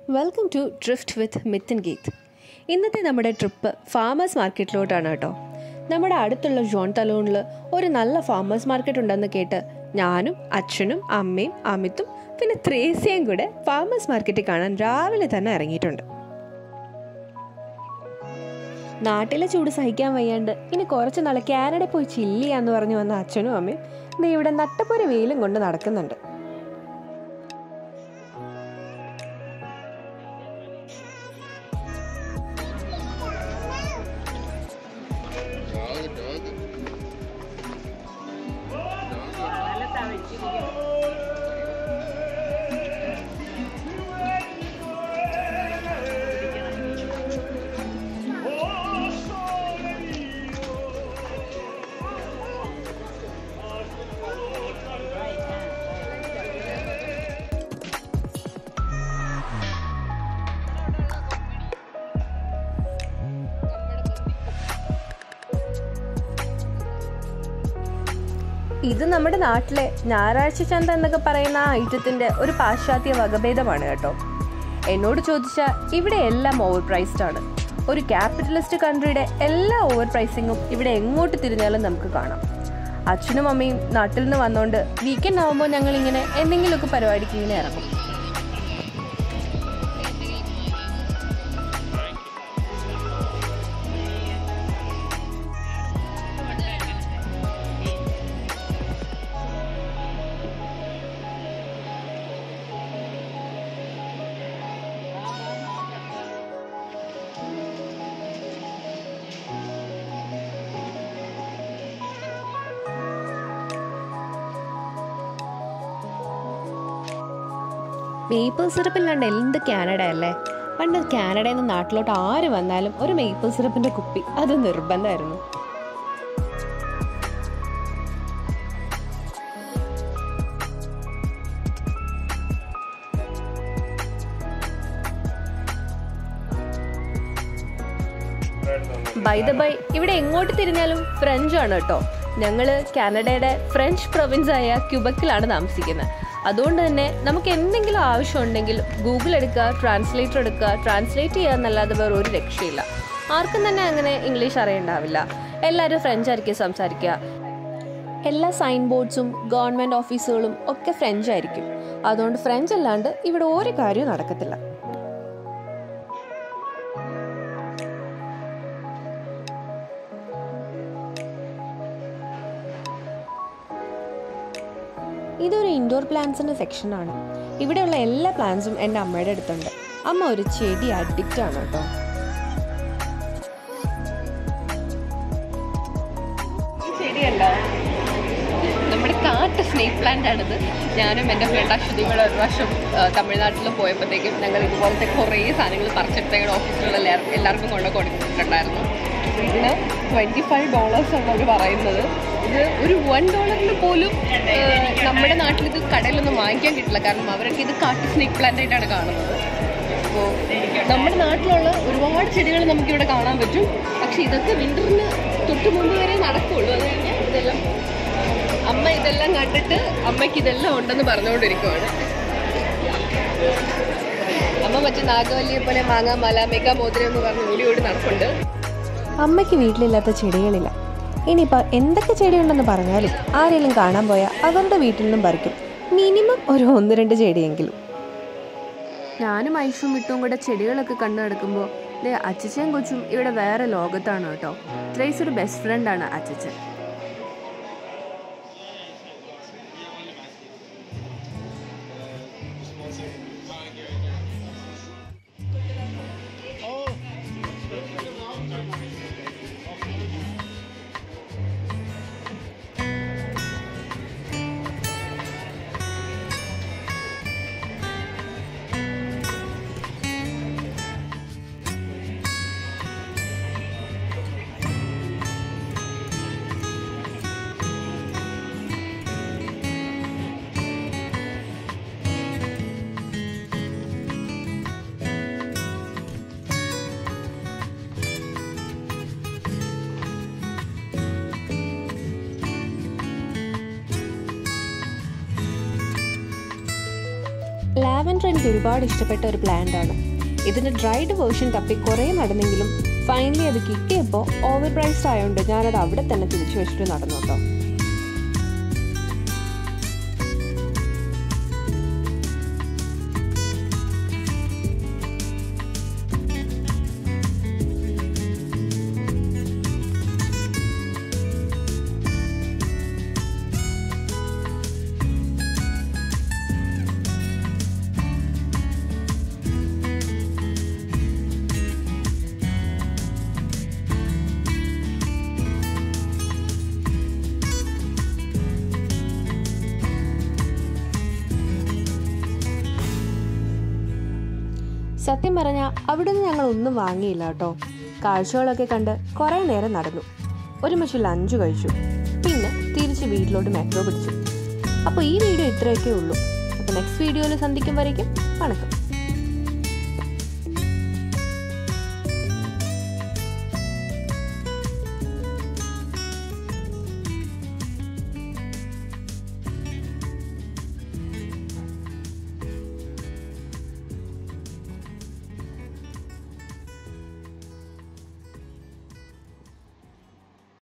welcome to drift with Mithun Geeth ഇന്നത്തെ നമ്മുടെ trip farmers മാർക്കറ്റിലോട്ടാണ് കേട്ടോ നമ്മുടെ അടുത്തുള്ള ജോൺ തലോണിൽ ഒരു നല്ല ഫാമേഴ്സ് മാർക്കറ്റ് ഉണ്ടെന്ന് കേട്ട് ഞാനും അച്ഛനും അമ്മയും അമിത്തും പിന്നെ ത്രേസ്യയും കൂടെ ഫാമേഴ്സ് മാർക്കറ്റ് കാണാൻ രാവിലെ തന്നെ ഇറങ്ങിയിട്ടുണ്ട് നാട്ടിലെ ചൂട് സഹിക്കാൻ വയ്യാണ്ട് ഇനി കുറച്ച് നാൾ കാനഡ പോയി ചില്ല് ചെയ്യാന്ന് പറഞ്ഞു വന്ന അച്ഛനും അമ്മയും ദേ ഇവിടെ നട്ടപ്പൊരു വെയിലും കൊണ്ട് നടക്കുന്നുണ്ട് ഇത് നമ്മുടെ നാട്ടിലെ ഞായറാഴ്ച ചന്ത എന്നൊക്കെ പറയുന്ന ആ ഐറ്റത്തിന്റെ ഒരു പാശ്ചാത്യ വകഭേദമാണ് കേട്ടോ എന്നോട് ചോദിച്ചാൽ ഇവിടെ എല്ലാം ഓവർ പ്രൈസ്ഡ് ആണ് ഒരു ക്യാപിറ്റലിസ്റ്റ് കൺട്രിയുടെ എല്ലാ ഓവർ പ്രൈസിങ്ങും ഇവിടെ എങ്ങോട്ട് തിരിഞ്ഞാലും നമുക്ക് കാണാം അച്ഛനും അമ്മയും നാട്ടിൽ നിന്ന് വന്നുകൊണ്ട് വീക്കെൻഡ് ആകുമ്പോൾ ഞങ്ങൾ ഇങ്ങനെ എന്തെങ്കിലുമൊക്കെ പരിപാടിക്ക് ഇങ്ങനെ ഇറങ്ങും മേപ്പിൾ സിറപ്പ് ഇല്ലാണ്ട് എന്ത് കാനഡ അല്ലേ പണ്ട് കാനഡയിൽ നിന്ന് നാട്ടിലോട്ട് ആര് വന്നാലും ഒരു മേപ്പിൾ സിറപ്പിന്റെ കുപ്പി അത് നിർബന്ധമായിരുന്നു ബൈ ദ ബൈ ഇവിടെ എങ്ങോട്ട് തിരിഞ്ഞാലും ഫ്രഞ്ച് ആണ് കേട്ടോ ഞങ്ങള് കാനഡയുടെ ഫ്രഞ്ച് പ്രൊവിൻസ് ആയ ക്യൂബക്കിലാണ് താമസിക്കുന്നത് അതുകൊണ്ട് തന്നെ നമുക്ക് എന്തെങ്കിലും ആവശ്യമുണ്ടെങ്കിൽ ഗൂഗിൾ എടുക്കുക ട്രാൻസ്ലേറ്റർ എടുക്കുക ട്രാൻസ്ലേറ്റ് ചെയ്യുക എന്നല്ലാതെ വേറെ ഒരു രക്ഷയില്ല ആർക്കും തന്നെ അങ്ങനെ ഇംഗ്ലീഷ് അറിയണ്ടാവില്ല എല്ലാവരും ഫ്രഞ്ച് ആയിരിക്കും സംസാരിക്കുക എല്ലാ സൈൻ ബോർഡ്സും ഗവൺമെൻറ് ഓഫീസുകളും ഒക്കെ ഫ്രഞ്ച് ആയിരിക്കും അതുകൊണ്ട് ഫ്രഞ്ച് അല്ലാണ്ട് ഇവിടെ ഒരു കാര്യവും നടക്കത്തില്ല ഇതൊരു ഇൻഡോർ പ്ലാന്റ്സിന്റെ സെക്ഷനാണ് ഇവിടെയുള്ള എല്ലാ പ്ലാന്റ്സും എൻ്റെ അമ്മയുടെ അടുത്തുണ്ട് അമ്മ ഒരു ചെടി അഡിക്റ്റ് ആണ് കേട്ടോ ശരിയല്ല നമ്മുടെ കാട്ട് സ്നേക്ക് പ്ലാന്റ് ആണിത് ഞാനും എൻ്റെ ഫ്രണ്ട് അശ്വതിയും കൂടെ ഒരു വർഷം തമിഴ്നാട്ടിൽ പോയപ്പോഴത്തേക്കും ഞങ്ങൾ ഇതുപോലത്തെ കുറേ സാധനങ്ങൾ പറിച്ചെടുത്ത ഞങ്ങളുടെ ഓഫീസിലുള്ള എല്ലാവർക്കും എല്ലാവർക്കും കൊണ്ട് കൊടുത്തിട്ടുണ്ടായിരുന്നു ഇതിന് ട്വൻറ്റി ഫൈവ് ഡോളേഴ്സ് ആണ് അവർ പറയുന്നത് ഇത് ഒരു വൺ ഡോളറിന് പോലും ഏഹ്, നമ്മുടെ നാട്ടിൽ ഇത് കടയിലൊന്നും വാങ്ങിക്കാൻ കിട്ടില്ല കാരണം അവരൊക്കെ ഇത് കാട്ട് സ്നേക്ക് പ്ലാന്റ് ആയിട്ടാണ് കാണുന്നത് അപ്പോൾ നമ്മുടെ നാട്ടിലുള്ള ഒരുപാട് ചെടികൾ നമുക്കിവിടെ കാണാൻ പറ്റും പക്ഷെ ഇതൊക്കെ വിന്ററിന് തൊട്ട് മുമ്പ് വരെ നടക്കുള്ളൂ അത് കഴിഞ്ഞാൽ ഇതെല്ലാം അമ്മ ഇതെല്ലാം കണ്ടിട്ട് അമ്മയ്ക്ക് ഇതെല്ലാം ഉണ്ടെന്ന് പറഞ്ഞുകൊണ്ടിരിക്കുവാണ് അമ്മ മറ്റേ നാഗവല്ലിയെ പോലെ മാങ്ങ മല മെഗാ മോതിരം എന്ന് പറഞ്ഞ് ഓടി ഓടി നടപ്പുണ്ട് അമ്മയ്ക്ക് വീട്ടിലില്ലാത്ത ചെടികളില്ല ഇനിയിപ്പോൾ എന്തൊക്കെ ചെടിയുണ്ടെന്ന് പറഞ്ഞാലും ആരെങ്കിലും കാണാൻ പോയാൽ അവരുടെ വീട്ടിൽ നിന്നും പറിക്കും മിനിമം ഒരു ഒന്ന് രണ്ട് ചെടിയെങ്കിലും ഞാനും ഐഷും ഇട്ടും കൂടെ ചെടികളൊക്കെ കണ്ടു നടക്കുമ്പോൾ അച്ചച്ചയും കൊച്ചും ഇവിടെ വേറെ ലോകത്താണ് കേട്ടോ ത്രേസ് ഒരു ബെസ്റ്റ് ഫ്രണ്ടാണ് അച്ചച്ചൻ എനിക്ക് ഒരുപാട് ഇഷ്ടപ്പെട്ട ഒരു പ്ലാന്റ് ആണ് ഇതിൻ്റെ ഡ്രൈഡ് വേർഷൻ തപ്പി കുറേ നടന്നെങ്കിലും ഫൈനലി അത് കിട്ടിയപ്പോൾ ഓവർ പ്രൈസ്ഡ് ആയതുകൊണ്ട് ഞാനത് അവിടെ തന്നെ തിരിച്ചു വെച്ചിട്ട് നടന്നു കേട്ടോ സത്യം പറഞ്ഞാൽ അവിടുന്ന് ഞങ്ങൾ ഒന്നും വാങ്ങിയില്ല കേട്ടോ കാഴ്ചകളൊക്കെ കണ്ട് കുറേ നേരം നടന്നു ഒരുമിച്ച് ലഞ്ച് കഴിച്ചു പിന്നെ തിരിച്ച് വീട്ടിലോട്ട് മെട്രോ പിടിച്ചു അപ്പോൾ ഈ വീഡിയോ ഇത്രയൊക്കെ ഉള്ളൂ അപ്പോൾ നെക്സ്റ്റ് വീഡിയോയിൽ സന്ധിക്കും വരയ്ക്കും വണക്കം